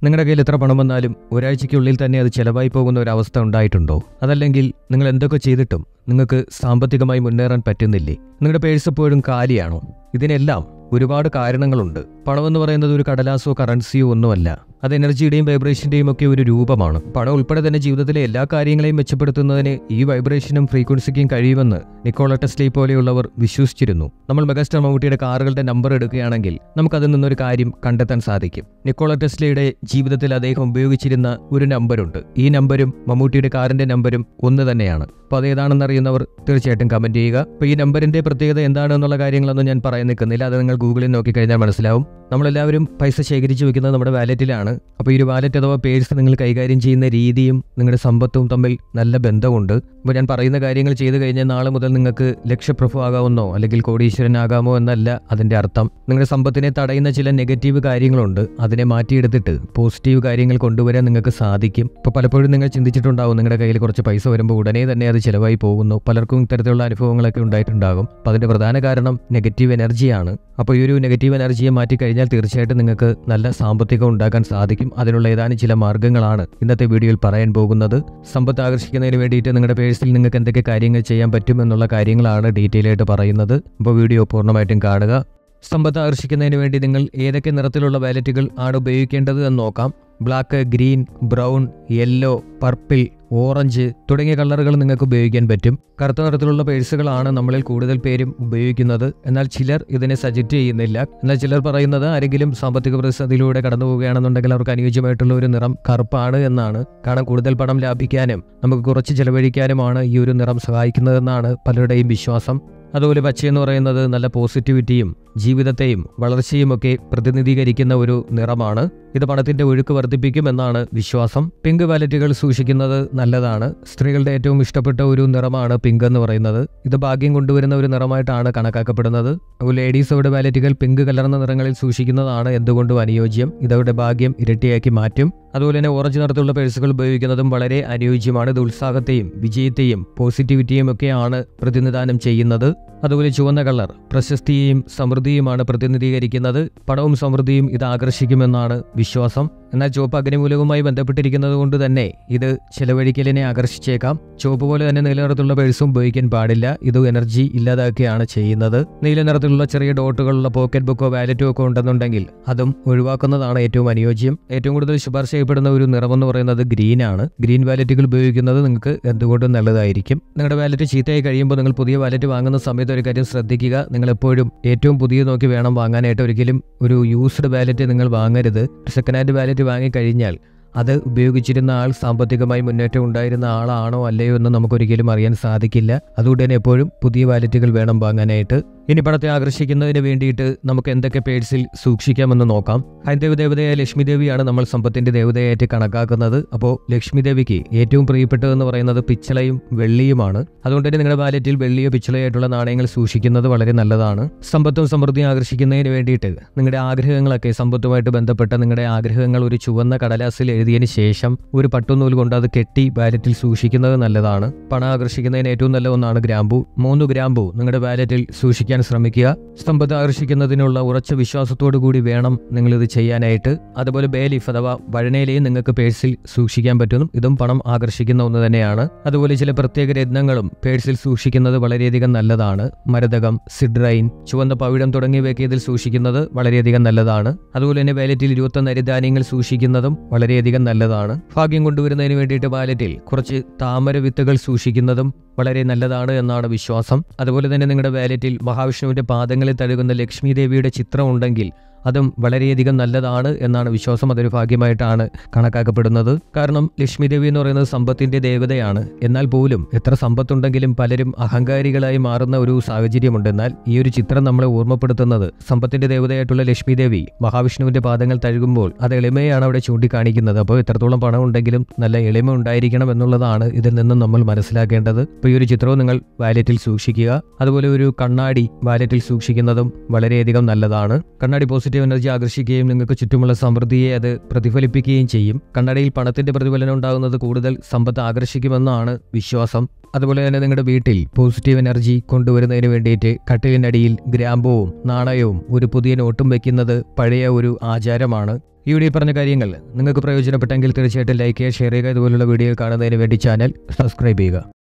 നിങ്ങളുടെ കയ്യിൽ എത്ര പണം വന്നാലും ഒരാഴ്ചയ്ക്കുള്ളിൽ തന്നെ അത് ചെലവായി പോകുന്ന ഒരു അവസ്ഥ ഉണ്ടായിട്ടുണ്ടോ അതല്ലെങ്കിൽ നിങ്ങൾ എന്തൊക്കെ ചെയ്തിട്ടും നിങ്ങൾക്ക് സാമ്പത്തികമായി മുന്നേറാൻ പറ്റുന്നില്ലേ നിങ്ങളുടെ പേഴ്സ് എപ്പോഴും കാലിയാണോ ഇതിനെല്ലാം ഒരുപാട് കാരണങ്ങളുണ്ട് പണമെന്ന് പറയുന്നത് ഒരു കടലാസോ കറൻസിയോ ഒന്നുമല്ല അത് എനർജിയുടെയും വൈബ്രേഷന്റെയും ഒക്കെ ഒരു രൂപമാണ് പണം ഉൾപ്പെടെ തന്നെ ജീവിതത്തിലെ എല്ലാ കാര്യങ്ങളെയും മെച്ചപ്പെടുത്തുന്നതിന് ഈ വൈബ്രേഷനും ഫ്രീക്വൻസിക്കും കഴിയുമെന്ന് നിക്കോള ടെസ്ലി പോലെയുള്ളവർ വിശ്വസിച്ചിരുന്നു നമ്മൾ മെഗാസ്റ്റാർ മമ്മൂട്ടിയുടെ കാറുകളുടെ നമ്പർ എടുക്കുകയാണെങ്കിൽ നമുക്കതിൽ നിന്നൊരു കാര്യം കണ്ടെത്താൻ സാധിക്കും നിക്കോള ടെസ്ലയുടെ ജീവിതത്തിൽ അദ്ദേഹം ഉപയോഗിച്ചിരുന്ന ഒരു നമ്പറുണ്ട് ഈ നമ്പരും മമ്മൂട്ടിയുടെ കാറിന്റെ നമ്പരും ഒന്ന് തന്നെയാണ് അപ്പോൾ അതേതാണെന്ന് അറിയുന്നവർ തീർച്ചയായിട്ടും കമന്റ് ചെയ്യുക അപ്പോൾ ഈ നമ്പറിന്റെ പ്രത്യേകത എന്താണെന്നുള്ള കാര്യങ്ങളൊന്നും ഞാൻ പറയാൻ നിൽക്കുന്നില്ല അത് നിങ്ങൾ ഗൂഗിളിൽ നോക്കിക്കഴിഞ്ഞാൽ മനസ്സിലാവും നമ്മളെല്ലാവരും പൈസ ശേഖരിച്ച് വെക്കുന്നത് നമ്മുടെ വാലറ്റിലാണ് അപ്പോൾ ഈ ഒരു വാലറ്റ് അഥവാ പേഴ്സ് നിങ്ങൾ കൈകാര്യം ചെയ്യുന്ന രീതിയും നിങ്ങളുടെ സമ്പത്തും തമ്മിൽ നല്ല ബന്ധമുണ്ട് അപ്പോൾ ഞാൻ പറയുന്ന കാര്യങ്ങൾ ചെയ്തു കഴിഞ്ഞാൽ നാളെ മുതൽ നിങ്ങൾക്ക് ലക്ഷപ്രഭു ആകാമെന്നോ അല്ലെങ്കിൽ കോടീശ്വരനാകാമോ എന്നല്ല അതിന്റെ അർത്ഥം നിങ്ങളുടെ സമ്പത്തിനെ തടയുന്ന ചില നെഗറ്റീവ് കാര്യങ്ങളുണ്ട് അതിനെ മാറ്റിയെടുത്തിട്ട് പോസിറ്റീവ് കാര്യങ്ങൾ കൊണ്ടുവരാൻ നിങ്ങൾക്ക് സാധിക്കും ഇപ്പോൾ പലപ്പോഴും നിങ്ങൾ ചിന്തിച്ചിട്ടുണ്ടാവും നിങ്ങളുടെ കയ്യിൽ കുറച്ച് പൈസ വരുമ്പോൾ ഉടനെ തന്നെ അത് ചിലവായി പോകുന്നു പലർക്കും ഇത്തരത്തിലുള്ള അനുഭവങ്ങളൊക്കെ ഉണ്ടായിട്ടുണ്ടാകും അപ്പോൾ അതിന്റെ പ്രധാന കാരണം നെഗറ്റീവ് എനർജിയാണ് അപ്പോൾ ഈ ഒരു നെഗറ്റീവ് എനർജിയെ മാറ്റി കഴിഞ്ഞാൽ തീർച്ചയായിട്ടും നിങ്ങൾക്ക് നല്ല സാമ്പത്തികം ഉണ്ടാക്കാൻ സാധിക്കും അതിനുള്ള ഏതാനും ചില മാർഗ്ഗങ്ങളാണ് ഇന്നത്തെ വീഡിയോയിൽ പറയാൻ പോകുന്നത് സമ്പത്ത് ആകർഷിക്കുന്നതിന് വേണ്ടിയിട്ട് നിങ്ങളുടെ പേഴ്സിൽ നിങ്ങൾക്ക് എന്തൊക്കെ കാര്യങ്ങൾ ചെയ്യാൻ പറ്റും എന്നുള്ള കാര്യങ്ങളാണ് ഡീറ്റെയിൽ ആയിട്ട് പറയുന്നത് അപ്പോൾ വീഡിയോ പൂർണ്ണമായിട്ടും കാണുക സമ്പത്ത് ആകർഷിക്കുന്നതിന് വേണ്ടി നിങ്ങൾ ഏതൊക്കെ നിറത്തിലുള്ള വാലറ്റുകൾ ആണ് ഉപയോഗിക്കേണ്ടത് എന്ന് നോക്കാം black green brown yellow purple orange തുടങ്ങിയ കളറുകൾ നിങ്ങൾക്ക് ഉപയോഗിക്കാൻ പറ്റും കറുത്ത നിറത്തിലുള്ള പേഴ്സുകളാണ് നമ്മളിൽ കൂടുതൽ പേരും ഉപയോഗിക്കുന്നത് എന്നാൽ ചിലർ ഇതിനെ സജക്റ്റ് ചെയ്യുന്നില്ല എന്നാൽ ചിലർ പറയുന്നത് ആരെങ്കിലും സാമ്പത്തിക പ്രതിസന്ധിയിലൂടെ കടന്നു പോവുകയാണെന്നുണ്ടെങ്കിൽ അവർക്ക് അനുയോജ്യമായിട്ടുള്ള ഒരു നിറം കറുപ്പാണ് എന്നാണ് കാരണം കൂടുതൽ പണം ലാഭിക്കാനും നമുക്ക് കുറച്ച് ചെലവഴിക്കാനുമാണ് ഈ ഒരു നിറം സഹായിക്കുന്നതെന്നാണ് പലരുടെയും വിശ്വാസം അതുപോലെ പച്ച എന്ന് പറയുന്നത് നല്ല പോസിറ്റിവിറ്റിയും ജീവിതത്തെയും വളർച്ചയും ഒക്കെ പ്രതിനിധീകരിക്കുന്ന ഒരു നിറമാണ് ഇത് പണത്തിന്റെ ഒഴുക്ക് വർദ്ധിപ്പിക്കും എന്നാണ് വിശ്വാസം പിങ്ക് വാലറ്റുകൾ സൂക്ഷിക്കുന്നത് നല്ലതാണ് സ്ത്രീകളുടെ ഏറ്റവും ഇഷ്ടപ്പെട്ട ഒരു നിറമാണ് പിങ്ക് എന്ന് പറയുന്നത് ഇത് ഭാഗ്യം കൊണ്ടുവരുന്ന ഒരു നിറമായിട്ടാണ് കണക്കാക്കപ്പെടുന്നത് അപ്പോൾ ലേഡീസ് അവരുടെ വാലറ്റുകൾ പിങ്ക് കലർന്ന നിറങ്ങളിൽ സൂക്ഷിക്കുന്നതാണ് എന്തുകൊണ്ടും അനുയോജ്യം ഇതവരുടെ ഭാഗ്യം ഇരട്ടിയാക്കി മാറ്റും അതുപോലെ തന്നെ ഓറഞ്ച് നിറത്തിലുള്ള പേഴ്സുകൾ ഉപയോഗിക്കുന്നതും വളരെ അനുയോജ്യമാണ് ഇത് ഉത്സാഹത്തെയും വിജയത്തെയും പോസിറ്റിവിറ്റിയും ഒക്കെയാണ് പ്രതിനിധാനം ചെയ്യുന്നത് അതുപോലെ ചുവന്ന കളർ പ്രശസ്തിയെയും സമൃദ്ധിയുമാണ് പ്രതിനിധീകരിക്കുന്നത് പണവും സമൃദ്ധിയും ഇത് ആകർഷിക്കുമെന്നാണ് വിശ്വാസം എന്നാൽ ചുവപ്പ് അഗ്നിമൂലകവുമായി ബന്ധപ്പെട്ടിരിക്കുന്നത് കൊണ്ട് തന്നെ ഇത് ചെലവഴിക്കലിനെ ആകർഷിച്ചേക്കാം ചുവപ്പ് പോലെ തന്നെ നീല നിറത്തിലുള്ള പേഴ്സും ഉപയോഗിക്കാൻ പാടില്ല ഇത് എനർജി ഇല്ലാതാക്കുകയാണ് ചെയ്യുന്നത് നീല നിറത്തിലുള്ള ചെറിയ ഡോട്ടുകളുള്ള പോക്കറ്റ് ബുക്കോ വാലറ്റോ ഒക്കെ ഉണ്ടെന്നുണ്ടെങ്കിൽ അതും ഒഴിവാക്കുന്നതാണ് ഏറ്റവും അനുയോജ്യം ഏറ്റവും കൂടുതൽ ശുപാർശ ചെയ്യപ്പെടുന്ന ഒരു നിറമെന്ന് പറയുന്നത് ഗ്രീൻ ആണ് ഗ്രീൻ വാലറ്റുകൾ ഉപയോഗിക്കുന്നത് നിങ്ങൾക്ക് എന്തുകൊണ്ടും നല്ലതായിരിക്കും നിങ്ങളുടെ വാലറ്റ് ചീത്തയായി കഴിയുമ്പോൾ നിങ്ങൾ പുതിയ വാലറ്റ് വാങ്ങുന്ന സമയത്ത് ഒരു കാര്യം ശ്രദ്ധിക്കുക നിങ്ങൾ എപ്പോഴും ഏറ്റവും പുതിയ നോക്കി വേണം വാങ്ങാനായിട്ട് ഒരിക്കലും ഒരു യൂസ്ഡ് വാലറ്റ് നിങ്ങൾ വാങ്ങരുത് ഒരു സെക്കൻഡ് ഹാൻഡ് വാലറ്റ് വാങ്ങിക്കഴിഞ്ഞാൽ അത് ഉപയോഗിച്ചിരുന്ന ആൾ സാമ്പത്തികമായി മുന്നേറ്റം ഉണ്ടായിരുന്ന ആളാണോ അല്ലയോ എന്ന് നമുക്കൊരിക്കലും അറിയാൻ സാധിക്കില്ല അതുകൊണ്ട് തന്നെ എപ്പോഴും പുതിയ വാലറ്റുകൾ വേണം വാങ്ങാനായിട്ട് ഇനി പണത്തെ ആകർഷിക്കുന്നതിന് വേണ്ടിയിട്ട് നമുക്ക് എന്തൊക്കെ പേഴ്സിൽ സൂക്ഷിക്കാമെന്ന് നോക്കാം ഹൈന്ദവ ദേവതയായ ലക്ഷ്മി ദേവിയാണ് നമ്മൾ സമ്പത്തിന്റെ ദേവതയായിട്ട് കണക്കാക്കുന്നത് അപ്പോൾ ലക്ഷ്മി ദേവിക്ക് ഏറ്റവും പ്രിയപ്പെട്ടതെന്ന് പറയുന്നത് പിച്ചളയും വെള്ളിയുമാണ് അതുകൊണ്ട് തന്നെ നിങ്ങളുടെ വാലറ്റിൽ വെള്ളിയോ പിച്ചളയോ ആയിട്ടുള്ള നാണയങ്ങൾ സൂക്ഷിക്കുന്നത് വളരെ നല്ലതാണ് സമ്പത്തും സമൃദ്ധിയും ആകർഷിക്കുന്നതിന് വേണ്ടിയിട്ട് നിങ്ങളുടെ ആഗ്രഹങ്ങളൊക്കെ സമ്പത്തുമായിട്ട് ബന്ധപ്പെട്ട നിങ്ങളുടെ ആഗ്രഹങ്ങൾ ഒരു ചുവന്ന കടലാസിൽ എഴുതിയതിന് ശേഷം ഒരു പട്ടുനൂൽ കൊണ്ട് അത് കെട്ടി വാലറ്റിൽ സൂക്ഷിക്കുന്നത് നല്ലതാണ് പണം ആകർഷിക്കുന്നതിന് ഏറ്റവും നല്ല ഒന്നാണ് ഗ്രാമ്പു മൂന്ന് ഗ്രാമ്പു നിങ്ങളുടെ വാലറ്റിൽ സൂക്ഷിക്കാൻ ശ്രമിക്കുക സമ്പത്ത് ആകർഷിക്കുന്നതിനുള്ള ഉറച്ച വിശ്വാസത്തോടു കൂടി വേണം നിങ്ങൾ ഇത് ചെയ്യാനായിട്ട് അതുപോലെ ബേലീഫ് അഥവാ വഴനയിലെയും നിങ്ങൾക്ക് പേഴ്സിൽ സൂക്ഷിക്കാൻ പറ്റുന്നു ഇതും പണം ആകർഷിക്കുന്ന ഒന്ന് തന്നെയാണ് അതുപോലെ ചില പ്രത്യേക രത്നങ്ങളും പേഴ്സിൽ സൂക്ഷിക്കുന്നത് വളരെയധികം നല്ലതാണ് മരതകം സിഡ്രൈൻ ചുവന്ന പവിഴം തുടങ്ങിയവയൊക്കെ ഇതിൽ സൂക്ഷിക്കുന്നത് വളരെയധികം നല്ലതാണ് അതുപോലെ തന്നെ വാലറ്റിൽ ഇരുപത്തൊന്ന് അരിധാന്യങ്ങൾ സൂക്ഷിക്കുന്നതും വളരെയധികം നല്ലതാണ് ഭാഗ്യം കൊണ്ടുവരുന്നതിന് വേണ്ടിയിട്ട് വാലറ്റിൽ കുറച്ച് താമര വിത്തുകൾ സൂക്ഷിക്കുന്നതും വളരെ നല്ലതാണ് എന്നാണ് വിശ്വാസം അതുപോലെ തന്നെ നിങ്ങളുടെ വാലറ്റിൽ മഹാവിഷ്ണുവിന്റെ പാദങ്ങളിൽ തഴുകുന്ന ലക്ഷ്മി ദേവിയുടെ ചിത്രം ഉണ്ടെങ്കിൽ അതും വളരെയധികം നല്ലതാണ് എന്നാണ് വിശ്വാസം അതൊരു ഭാഗ്യമായിട്ടാണ് കണക്കാക്കപ്പെടുന്നത് കാരണം ലക്ഷ്മി ദേവി എന്ന് പറയുന്നത് സമ്പത്തിന്റെ ദേവതയാണ് എന്നാൽ പോലും എത്ര സമ്പത്തുണ്ടെങ്കിലും പലരും അഹങ്കാരികളായി മാറുന്ന ഒരു സാഹചര്യമുണ്ട് എന്നാൽ ഈ ഒരു ചിത്രം നമ്മളെ ഓർമ്മപ്പെടുത്തുന്നത് സമ്പത്തിന്റെ ദേവതയായിട്ടുള്ള ലക്ഷ്മി ദേവി മഹാവിഷ്ണുവിന്റെ പാദങ്ങൾ തഴുകുമ്പോൾ അത് എളിമയാണ് അവിടെ ചൂണ്ടിക്കാണിക്കുന്നത് അപ്പോൾ എത്രത്തോളം പണം ഉണ്ടെങ്കിലും നല്ല എളിമ ഉണ്ടായിരിക്കണം എന്നുള്ളതാണ് ഇതിൽ നിന്നും നമ്മൾ മനസ്സിലാക്കേണ്ടത് അപ്പോൾ ഈ ഒരു ചിത്രവും നിങ്ങൾ വാലറ്റിൽ സൂക്ഷിക്കുക അതുപോലെ ഒരു കണ്ണാടി വാലറ്റിൽ സൂക്ഷിക്കുന്നതും വളരെയധികം നല്ലതാണ് കണ്ണാടി പോസിറ്റീവ് പോസിറ്റീവ് എനർജി ആകർഷിക്കുകയും നിങ്ങൾക്ക് ചുറ്റുമുള്ള സമൃദ്ധിയെ അത് പ്രതിഫലിപ്പിക്കുകയും ചെയ്യും കണ്ണടയിൽ പണത്തിന്റെ പ്രതിഫലനം ഉണ്ടാകുന്നത് കൂടുതൽ സമ്പത്ത് ആകർഷിക്കുമെന്നാണ് വിശ്വാസം അതുപോലെ തന്നെ നിങ്ങളുടെ വീട്ടിൽ പോസിറ്റീവ് എനർജി കൊണ്ടുവരുന്നതിന് വേണ്ടിയിട്ട് കട്ടിലിനടിയിൽ ഗ്രാമ്പവും നാണയവും ഒരു പുതിയ നോട്ടും വെക്കുന്നത് പഴയ ഒരു ആചാരമാണ് ഈ വീഡിയോ പറഞ്ഞ കാര്യങ്ങൾ നിങ്ങൾക്ക് പ്രയോജനപ്പെട്ടെങ്കിൽ തീർച്ചയായിട്ടും ലൈക്ക് ചെയ്യുക ഷെയർ ചെയ്യുക ഇതുപോലുള്ള വീഡിയോ കാണുന്നതിന് വേണ്ടി ചാനൽ സബ്സ്ക്രൈബ് ചെയ്യുക